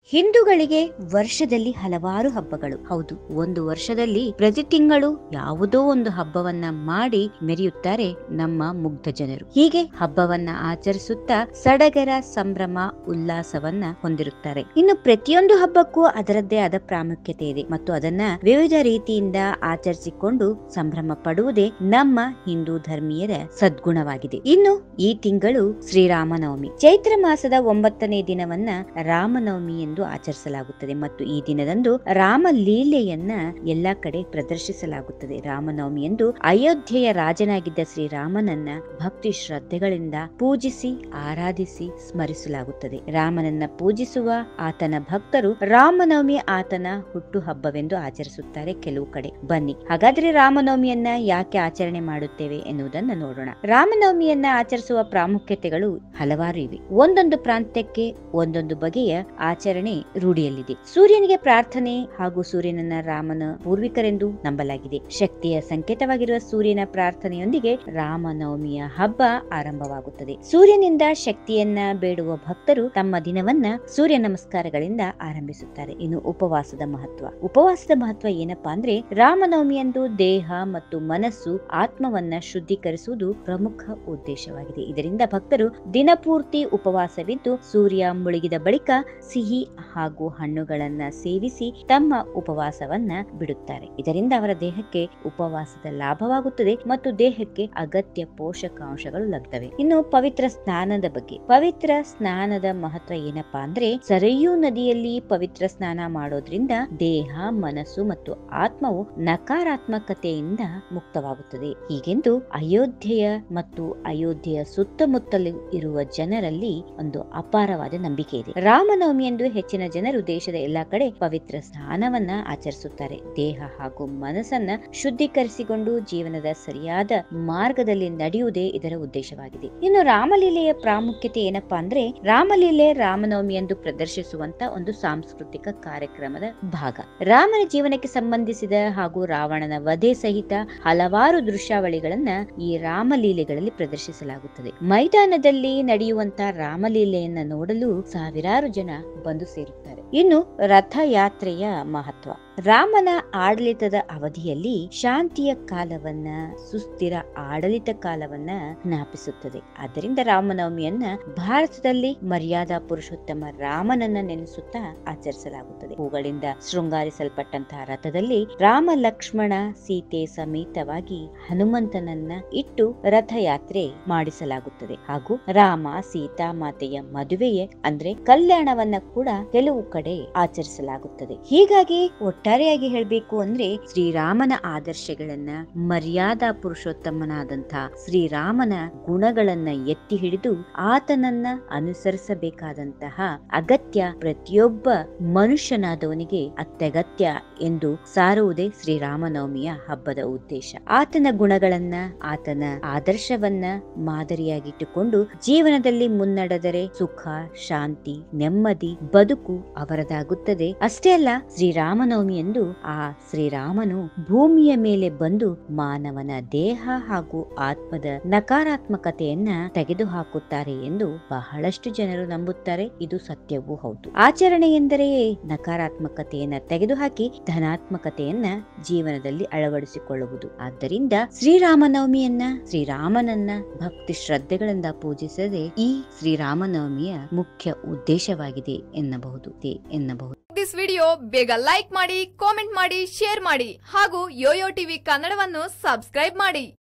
ಹಿಂದೂಗಳಿಗೆ ವರ್ಷದಲ್ಲಿ ಹಲವಾರು ಹಬ್ಬಗಳು ಹೌದು ಒಂದು ವರ್ಷದಲ್ಲಿ ಪ್ರತಿ ತಿಂಗಳು ಯಾವುದೋ ಒಂದು ಹಬ್ಬವನ್ನ ಮಾಡಿ ಮೆರೆಯುತ್ತಾರೆ ನಮ್ಮ ಮುಗ್ಧ ಜನರು ಹೀಗೆ ಹಬ್ಬವನ್ನ ಆಚರಿಸುತ್ತಾ ಸಡಗರ ಸಂಭ್ರಮ ಉಲ್ಲಾಸವನ್ನ ಹೊಂದಿರುತ್ತಾರೆ ಇನ್ನು ಪ್ರತಿಯೊಂದು ಹಬ್ಬಕ್ಕೂ ಅದರದ್ದೇ ಆದ ಪ್ರಾಮುಖ್ಯತೆ ಇದೆ ಮತ್ತು ಅದನ್ನ ವಿವಿಧ ರೀತಿಯಿಂದ ಆಚರಿಸಿಕೊಂಡು ಸಂಭ್ರಮ ಪಡುವುದೇ ನಮ್ಮ ಹಿಂದೂ ಧರ್ಮೀಯರ ಸದ್ಗುಣವಾಗಿದೆ ಇನ್ನು ಈ ತಿಂಗಳು ಶ್ರೀರಾಮನವಮಿ ಚೈತ್ರ ಮಾಸದ ಒಂಬತ್ತನೇ ದಿನವನ್ನ ರಾಮನವಮಿ ಎಂದು ಆಚರಿಸಲಾಗುತ್ತದೆ ಮತ್ತು ಈ ದಿನದಂದು ರಾಮ ಲೀಲೆಯನ್ನ ಎಲ್ಲಾ ಕಡೆ ಪ್ರದರ್ಶಿಸಲಾಗುತ್ತದೆ ರಾಮನವಮಿ ಎಂದು ಅಯೋಧ್ಯೆಯ ರಾಜನಾಗಿದ್ದ ಶ್ರೀರಾಮನನ್ನ ಭಕ್ತಿ ಶ್ರದ್ಧೆಗಳಿಂದ ಪೂಜಿಸಿ ಆರಾಧಿಸಿ ಸ್ಮರಿಸಲಾಗುತ್ತದೆ ರಾಮನನ್ನ ಪೂಜಿಸುವ ಆತನ ಭಕ್ತರು ರಾಮನವಮಿ ಆತನ ಹುಟ್ಟು ಹಬ್ಬವೆಂದು ಆಚರಿಸುತ್ತಾರೆ ಕೆಲವು ಕಡೆ ಬನ್ನಿ ಹಾಗಾದ್ರೆ ರಾಮನವಮಿಯನ್ನ ಯಾಕೆ ಆಚರಣೆ ಮಾಡುತ್ತೇವೆ ಎನ್ನುವುದನ್ನ ನೋಡೋಣ ರಾಮನವಮಿಯನ್ನ ಆಚರಿಸುವ ಪ್ರಾಮುಖ್ಯತೆಗಳು ಹಲವಾರು ಇವೆ ಒಂದೊಂದು ಪ್ರಾಂತ್ಯಕ್ಕೆ ಒಂದೊಂದು ಬಗೆಯ ಆಚರಣೆ ರೂಢಿಯಲ್ಲಿದೆ ಸೂರ್ಯನಿಗೆ ಪ್ರಾರ್ಥನೆ ಹಾಗೂ ಸೂರ್ಯನನ್ನ ರಾಮನ ಪೂರ್ವಿಕರೆಂದು ನಂಬಲಾಗಿದೆ ಶಕ್ತಿಯ ಸಂಕೇತವಾಗಿರುವ ಸೂರ್ಯನ ಪ್ರಾರ್ಥನೆಯೊಂದಿಗೆ ರಾಮನವಮಿಯ ಹಬ್ಬ ಆರಂಭವಾಗುತ್ತದೆ ಸೂರ್ಯನಿಂದ ಶಕ್ತಿಯನ್ನ ಬೇಡುವ ಭಕ್ತರು ತಮ್ಮ ದಿನವನ್ನ ಸೂರ್ಯ ನಮಸ್ಕಾರಗಳಿಂದ ಆರಂಭಿಸುತ್ತಾರೆ ಇನ್ನು ಉಪವಾಸದ ಮಹತ್ವ ಉಪವಾಸದ ಮಹತ್ವ ಏನಪ್ಪಾ ಅಂದ್ರೆ ರಾಮನವಮಿಯಂದು ದೇಹ ಮತ್ತು ಮನಸ್ಸು ಆತ್ಮವನ್ನ ಶುದ್ಧೀಕರಿಸುವುದು ಪ್ರಮುಖ ಉದ್ದೇಶವಾಗಿದೆ ಇದರಿಂದ ಭಕ್ತರು ದಿನಪೂರ್ತಿ ಉಪವಾಸವಿದ್ದು ಸೂರ್ಯ ಮುಳುಗಿದ ಬಳಿಕ ಸಿಹಿ ಹಾಗೂ ಹಣ್ಣುಗಳನ್ನ ಸೇವಿಸಿ ತಮ್ಮ ಉಪವಾಸವನ್ನ ಬಿಡುತ್ತಾರೆ ಇದರಿಂದ ಅವರ ದೇಹಕ್ಕೆ ಉಪವಾಸದ ಲಾಭವಾಗುತ್ತದೆ ಮತ್ತು ದೇಹಕ್ಕೆ ಅಗತ್ಯ ಪೋಷಕಾಂಶಗಳು ಲಭ್ಯವೆ ಇನ್ನು ಪವಿತ್ರ ಸ್ನಾನದ ಬಗ್ಗೆ ಪವಿತ್ರ ಸ್ನಾನದ ಮಹತ್ವ ಏನಪ್ಪಾ ಅಂದ್ರೆ ಸರಯೂ ನದಿಯಲ್ಲಿ ಪವಿತ್ರ ಸ್ನಾನ ಮಾಡೋದ್ರಿಂದ ದೇಹ ಮನಸ್ಸು ಮತ್ತು ಆತ್ಮವು ನಕಾರಾತ್ಮಕತೆಯಿಂದ ಮುಕ್ತವಾಗುತ್ತದೆ ಹೀಗೆಂದು ಅಯೋಧ್ಯೆಯ ಮತ್ತು ಅಯೋಧ್ಯೆಯ ಸುತ್ತಮುತ್ತಲು ಇರುವ ಜನರಲ್ಲಿ ಒಂದು ಅಪಾರವಾದ ನಂಬಿಕೆ ಇದೆ ರಾಮನವಮಿಯಂದು ಹೆಚ್ಚಿನ ಜನರು ದೇಶದ ಎಲ್ಲಾ ಕಡೆ ಪವಿತ್ರ ಸ್ನಾನವನ್ನ ಆಚರಿಸುತ್ತಾರೆ ದೇಹ ಹಾಗೂ ಮನಸ್ಸನ್ನ ಶುದ್ಧೀಕರಿಸಿಕೊಂಡು ಜೀವನದ ಸರಿಯಾದ ಮಾರ್ಗದಲ್ಲಿ ನಡೆಯುವುದೇ ಇದರ ಉದ್ದೇಶವಾಗಿದೆ ಇನ್ನು ರಾಮಲೀಲೆಯ ಪ್ರಾಮುಖ್ಯತೆ ಏನಪ್ಪಾ ಅಂದ್ರೆ ರಾಮಲೀಲೆ ರಾಮನವಮಿಯಂದು ಪ್ರದರ್ಶಿಸುವಂತ ಒಂದು ಸಾಂಸ್ಕೃತಿಕ ಕಾರ್ಯಕ್ರಮದ ಭಾಗ ರಾಮನ ಜೀವನಕ್ಕೆ ಸಂಬಂಧಿಸಿದ ಹಾಗೂ ರಾವಣನ ವಧೆ ಸಹಿತ ಹಲವಾರು ದೃಶ್ಯಾವಳಿಗಳನ್ನ ಈ ರಾಮಲೀಲೆಗಳಲ್ಲಿ ಪ್ರದರ್ಶಿಸಲಾಗುತ್ತದೆ ಮೈದಾನದಲ್ಲಿ ನಡೆಯುವಂತ ರಾಮಲೀಲೆಯನ್ನ ನೋಡಲು ಸಾವಿರಾರು ಜನ ಬಂದು ಸೇರುತ್ತಾರೆ ಇನ್ನು ರಥಯಾತ್ರೆಯ ಮಹತ್ವ ರಾಮನ ಆಡಳಿತದ ಅವಧಿಯಲ್ಲಿ ಶಾಂತಿಯ ಕಾಲವನ್ನ ಸುಸ್ಥಿರ ಆಡಳಿತ ಕಾಲವನ್ನ ಜ್ಞಾಪಿಸುತ್ತದೆ ಆದ್ದರಿಂದ ರಾಮನವಮಿಯನ್ನ ಭಾರತದಲ್ಲಿ ಮರ್ಯಾದಾ ಪುರುಷೋತ್ತಮ ರಾಮನನ್ನ ನೆನೆಸುತ್ತಾ ಆಚರಿಸಲಾಗುತ್ತದೆ ಹೂಗಳಿಂದ ಶೃಂಗಾರಿಸಲ್ಪಟ್ಟಂತಹ ರಥದಲ್ಲಿ ರಾಮ ಲಕ್ಷ್ಮಣ ಸೀತೆ ಸಮೇತವಾಗಿ ಹನುಮಂತನನ್ನ ಇಟ್ಟು ರಥಯಾತ್ರೆ ಮಾಡಿಸಲಾಗುತ್ತದೆ ಹಾಗೂ ರಾಮ ಸೀತಾ ಮಾತೆಯ ಮದುವೆಯ ಅಂದ್ರೆ ಕಲ್ಯಾಣವನ್ನ ಕೂಡ ಕೆಲವು ಕಡೆ ಆಚರಿಸಲಾಗುತ್ತದೆ ಹೀಗಾಗಿ ಒಟ್ಟಾರೆಯಾಗಿ ಹೇಳಬೇಕು ಅಂದ್ರೆ ಶ್ರೀರಾಮನ ಆದರ್ಶಗಳನ್ನ ಮರ್ಯಾದಾ ಪುರುಷೋತ್ತಮನಾದಂತಹ ಶ್ರೀರಾಮನ ಗುಣಗಳನ್ನ ಎತ್ತಿ ಹಿಡಿದು ಆತನನ್ನ ಅನುಸರಿಸಬೇಕಾದಂತಹ ಅಗತ್ಯ ಪ್ರತಿಯೊಬ್ಬ ಮನುಷ್ಯನಾದವನಿಗೆ ಅತ್ಯಗತ್ಯ ಎಂದು ಸಾರುವುದೇ ಶ್ರೀರಾಮನವಮಿಯ ಹಬ್ಬದ ಉದ್ದೇಶ ಆತನ ಗುಣಗಳನ್ನ ಆತನ ಆದರ್ಶವನ್ನ ಮಾದರಿಯಾಗಿಟ್ಟುಕೊಂಡು ಜೀವನದಲ್ಲಿ ಮುನ್ನಡೆದರೆ ಸುಖ ಶಾಂತಿ ನೆಮ್ಮದಿ ಬದುಕು ಅವರದಾಗುತ್ತದೆ ಅಷ್ಟೇ ಅಲ್ಲ ಶ್ರೀರಾಮನವಮಿ ಎಂದು ಆ ಶ್ರೀರಾಮನು ಭೂಮಿಯ ಮೇಲೆ ಬಂದು ಮಾನವನ ದೇಹ ಹಾಗೂ ಆತ್ಮದ ನಕಾರಾತ್ಮಕತೆಯನ್ನ ತೆಗೆದುಹಾಕುತ್ತಾರೆ ಎಂದು ಬಹಳಷ್ಟು ಜನರು ನಂಬುತ್ತಾರೆ ಇದು ಸತ್ಯವೂ ಹೌದು ಆಚರಣೆ ಎಂದರೆ ನಕಾರಾತ್ಮಕತೆಯನ್ನ ತೆಗೆದುಹಾಕಿ ಧನಾತ್ಮಕತೆಯನ್ನ ಜೀವನದಲ್ಲಿ ಅಳವಡಿಸಿಕೊಳ್ಳುವುದು ಆದ್ದರಿಂದ ಶ್ರೀರಾಮನವಮಿಯನ್ನ ಶ್ರೀರಾಮನನ್ನ ಭಕ್ತಿ ಶ್ರದ್ಧೆಗಳಿಂದ ಪೂಜಿಸದೆ ಈ ಶ್ರೀರಾಮನವಮಿಯ ಮುಖ್ಯ ಉದ್ದೇಶವಾಗಿದೆ ಎನ್ನಬಹುದು ಎನ್ನಬಹುದು ದಿಸ್ ವಿಡಿಯೋ ಬೇಗ ಲೈಕ್ ಮಾಡಿ ಕಾಮೆಂಟ್ ಮಾಡಿ ಶೇರ್ ಮಾಡಿ ಹಾಗೂ ಯೋಯೋ ಟಿವಿ ಕನ್ನಡವನ್ನು ಸಬ್ಸ್ಕ್ರೈಬ್ ಮಾಡಿ